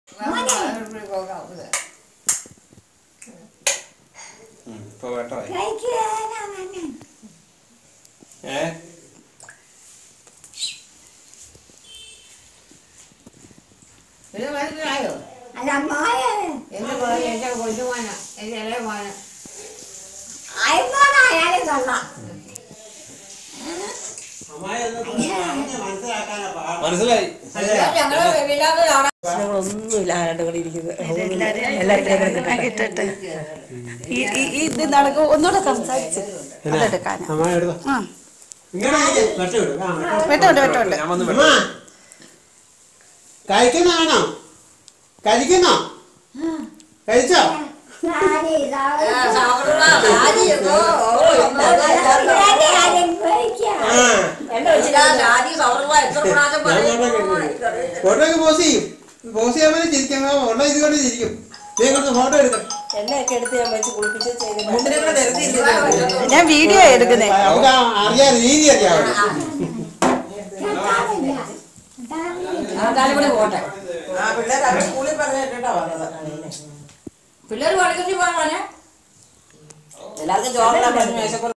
പോകാവുന്നത് ഉം, ഇപ്പൊ വേട്ടമായി കഴിക്കാനാണ് ഏ പിന്നെ മനസ്സിലായോ അല്ല മോനെ എന്റെ മോൻ എന്റെ കൊച്ചുമോന എന്റെ ഇളയ മോന അയൽമോനായാലും കൊള്ളാം മനസ്സിലായി ഞങ്ങള് വിലാപം കാണാൻ പ്രശ്നങ്ങളൊന്നുമില്ല ആരാണ്ട് ഇവിടെ ഇരിക്കുന്നത് എല്ലാവരും കിട്ടട്ടെ ഈ ഈ- ഈ ഇത് നടക്കും ഒന്നുകൂടെ സംസാരിച്ച് അതെടുക്കാനാ അമ്മ എടുത്തോ ആ ഇങ്ങോട്ട് വെട്ടം ഇടും ആ വെട്ടം വെട്ടമുണ്ട് വെട്ടമുണ്ട് ഞാൻ വന്ന് അമ്മ കഴിക്കുന്നതാണോ കഴിക്കുന്നോ കഴിച്ചോ സാരി സാരി ആദ്യമൊക്കെ ആരും പേടിക്കാം ആ എന്നെ വെച്ചിട്ട് ആദ്യം സൗഹൃദം എത്ര പ്രാവശ്യം പറയും ഫോട്ടോ ഒക്കെ പോസ് ചെയ്യും പോസ് ചെയ്യാൻ വേണ്ടി ചിരിക്കാം ഉള്ള ഇത് കൊണ്ട് ചിരിക്കും നീ കൊണ്ട് ഫോട്ടോ എടുക്കാം എണ്ണയൊക്കെ എടുത്ത് ഞാൻ വെച്ച് കുളിപ്പിച്ച് ചെയ്ത് മുണ്ടിനെ കൂടെ നിർത്തിയില്ല ഞാൻ വീഡിയോ എടുക്കുന്നേ നമുക്ക് അറിയാം രീതി അറിയാം ആൾക്കാരും കൂടെ പോട്ടെ ആ പിള്ളേർ അവർ സ്കൂളിൽ പറഞ്ഞിട്ടാ വന്നത് പിള്ളേർ പഠിക്കുന്നു പോകാനെ എല്ലാവർക്കും ചോറിനാ പറഞ്ഞു മേശപ്പുറത്ത്